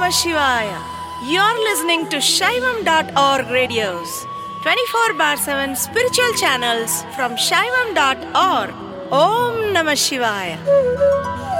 Namah Shivaya. You're listening to Shaivam.org radios, 24 bar 7 spiritual channels from Shaivam.org. Om Namah Shivaya.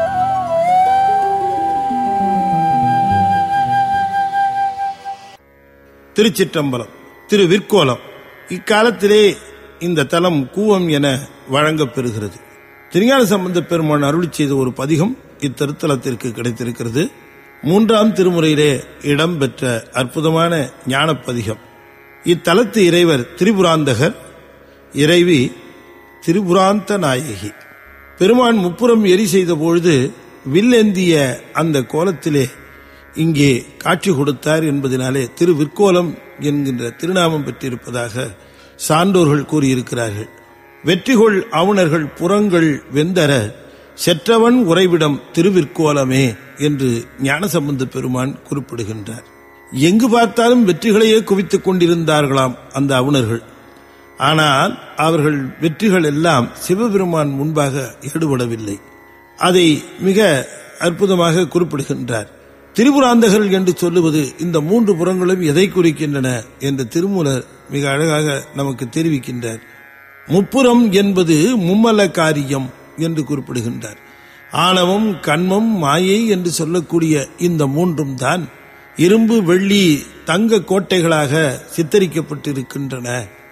திருச்சிற்றம்பலம் திரு விற்கோலம் இக்காலத்திலே இந்த தலம் கூவம் என வழங்கப் பெறுகிறது திருஞான சம்பந்த பெருமான் அருளி செய்த ஒரு பதிகம் இத்திருத்தலத்திற்கு கிடைத்திருக்கிறது மூன்றாம் திருமுறையிலே இடம்பெற்ற அற்புதமான ஞானப் பதிகம் இத்தலத்து இறைவர் திரிபுராந்தகர் இறைவி திரிபுராந்த நாயகி பெருமான் முப்புறம் எரி செய்த பொழுது வில்லேந்திய அந்த கோலத்திலே இங்கே காட்சி கொடுத்தார் என்பதனாலே திரு விற்கோலம் என்கின்ற திருநாமம் பெற்றிருப்பதாக சான்றோர்கள் கூறியிருக்கிறார்கள் வெற்றிகொள் அவுணர்கள் புறங்கள் வெந்தர செற்றவன் உறைவிடம் திருவிற்கோலமே என்று ஞானசம்பந்த பெருமான் குறிப்பிடுகின்றார் எங்கு பார்த்தாலும் வெற்றிகளையே குவித்துக் கொண்டிருந்தார்களாம் அந்த அவுணர்கள் ஆனால் அவர்கள் வெற்றிகள் எல்லாம் சிவபெருமான் முன்பாக ஈடுபடவில்லை அதை மிக அற்புதமாக குறிப்பிடுகின்றார் திரிபுராந்தகர்கள் என்று சொல்லுவது இந்த மூன்று புறங்களும் எதை குறிக்கின்றன என்று திருமூலர் மிக அழகாக நமக்கு தெரிவிக்கின்றார் முப்புறம் என்பது மும்மல காரியம் என்று குறிப்பிடுகின்றார் ஆணவம் கண்மம் மாயை என்று சொல்லக்கூடிய இந்த மூன்றும் தான் இரும்பு வெள்ளி தங்க கோட்டைகளாக சித்தரிக்கப்பட்டிருக்கின்றன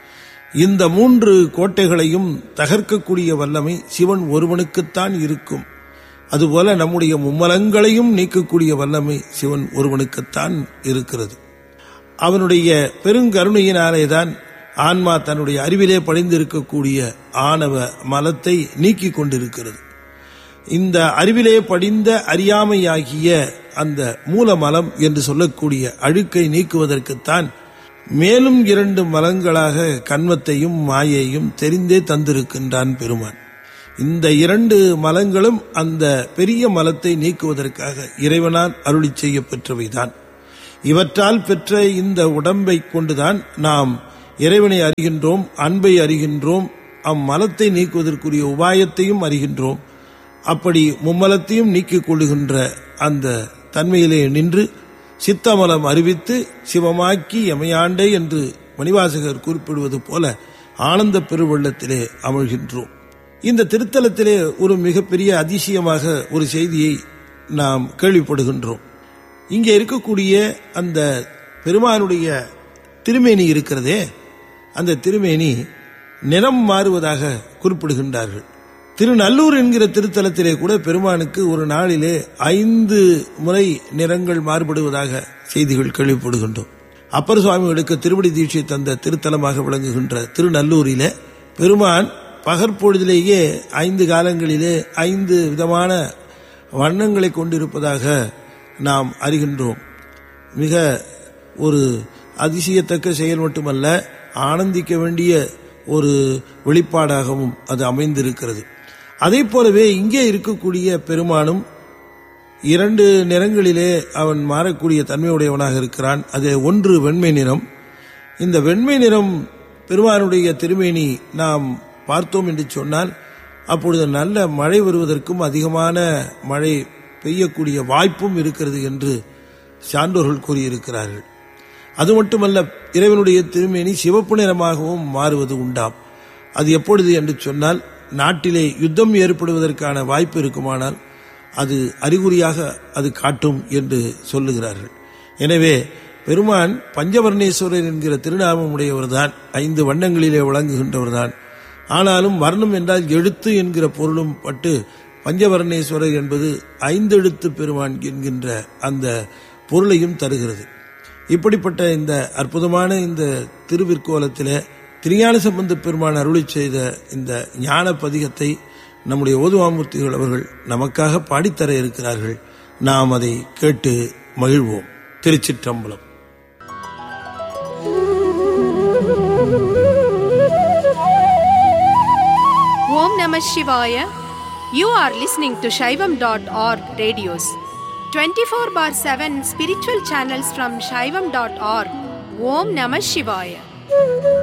இந்த மூன்று கோட்டைகளையும் தகர்க்கக்கூடிய வல்லமை சிவன் ஒருவனுக்குத்தான் இருக்கும் அதுபோல நம்முடைய மும்மலங்களையும் நீக்கக்கூடிய வல்லமை சிவன் ஒருவனுக்குத்தான் இருக்கிறது அவனுடைய பெருங்கருணையினாலேதான் ஆன்மா தன்னுடைய அறிவிலே படிந்திருக்கக்கூடிய ஆணவ மலத்தை நீக்கிக் கொண்டிருக்கிறது இந்த அறிவிலே படிந்த அறியாமையாகிய அந்த மூலமலம் என்று சொல்லக்கூடிய அழுக்கை நீக்குவதற்குத்தான் மேலும் இரண்டு மலங்களாக கண்மத்தையும் மாயையும் தெரிந்தே தந்திருக்கின்றான் பெருமான் இந்த இரண்டு மலங்களும் அந்த பெரிய மலத்தை நீக்குவதற்காக இறைவனால் அருளி செய்ய பெற்றவைதான் இவற்றால் பெற்ற இந்த உடம்பை கொண்டுதான் நாம் இறைவனை அறிகின்றோம் அன்பை அறிகின்றோம் அம்மலத்தை நீக்குவதற்குரிய உபாயத்தையும் அறிகின்றோம் அப்படி மும்மலத்தையும் நீக்கிக் கொள்ளுகின்ற அந்த தன்மையிலே நின்று சித்தமலம் அறிவித்து சிவமாக்கி எமையாண்டே என்று மணிவாசகர் குறிப்பிடுவது போல ஆனந்த பெருவெள்ளத்திலே அமழ்கின்றோம் இந்த திருத்தலத்திலே ஒரு மிகப்பெரிய அதிசயமாக ஒரு செய்தியை நாம் கேள்விப்படுகின்றோம் இங்கே இருக்கக்கூடிய அந்த பெருமானுடைய திருமேனி இருக்கிறதே அந்த திருமேனி நிறம் மாறுவதாக குறிப்பிடுகின்றார்கள் திருநல்லூர் என்கிற திருத்தலத்திலே கூட பெருமானுக்கு ஒரு நாளிலே ஐந்து முறை நிறங்கள் மாறுபடுவதாக செய்திகள் கேள்விப்படுகின்றோம் அப்பர் சுவாமிகளுக்கு திருவடி தீட்சை தந்த திருத்தலமாக விளங்குகின்ற திருநல்லூரிலே பெருமான் பகற்பொழுதிலேயே ஐந்து காலங்களிலே ஐந்து விதமான வண்ணங்களை கொண்டிருப்பதாக நாம் அறிகின்றோம் மிக ஒரு அதிசயத்தக்க செயல் மட்டுமல்ல ஆனந்திக்க வேண்டிய ஒரு வெளிப்பாடாகவும் அது அமைந்திருக்கிறது அதே போலவே இங்கே இருக்கக்கூடிய பெருமானும் இரண்டு நிறங்களிலே அவன் மாறக்கூடிய தன்மையுடையவனாக இருக்கிறான் அது ஒன்று வெண்மை நிறம் இந்த வெண்மை நிறம் பெருமானுடைய திருமேனி நாம் பார்த்தோம் என்று சொன்னால் அப்பொழுது நல்ல மழை வருவதற்கும் அதிகமான மழை பெய்யக்கூடிய வாய்ப்பும் இருக்கிறது என்று சான்றோர்கள் கூறியிருக்கிறார்கள் அது மட்டுமல்ல இறைவனுடைய திருமேனி சிவப்பு நிறமாகவும் மாறுவது உண்டாம் அது எப்பொழுது என்று சொன்னால் நாட்டிலே யுத்தம் ஏற்படுவதற்கான வாய்ப்பு இருக்குமானால் அது அறிகுறியாக அது காட்டும் என்று சொல்லுகிறார்கள் எனவே பெருமான் பஞ்சவர்ணேஸ்வரர் என்கிற திருநாமம் உடையவர்தான் ஐந்து வண்ணங்களிலே விளங்குகின்றவர்தான் ஆனாலும் வர்ணம் என்றால் எழுத்து என்கிற பொருளும் பட்டு பஞ்சவர்ணேஸ்வரர் என்பது ஐந்தெழுத்து பெருமான் என்கின்ற அந்த பொருளையும் தருகிறது இப்படிப்பட்ட இந்த அற்புதமான இந்த திருவிற்கோலத்திலே திருஞான சம்பந்த பெருமான் அருளி செய்த இந்த ஞான பதிகத்தை நம்முடைய ஓதுவாமூர்த்திகள் அவர்கள் நமக்காக பாடித்தர இருக்கிறார்கள் நாம் அதை கேட்டு மகிழ்வோம் திருச்சிற்றம்பலம் Om Namah Shivaya. You are listening to Shaivam.org radios. 24 bar 7 spiritual channels from Shaivam.org. Om Namah Shivaya.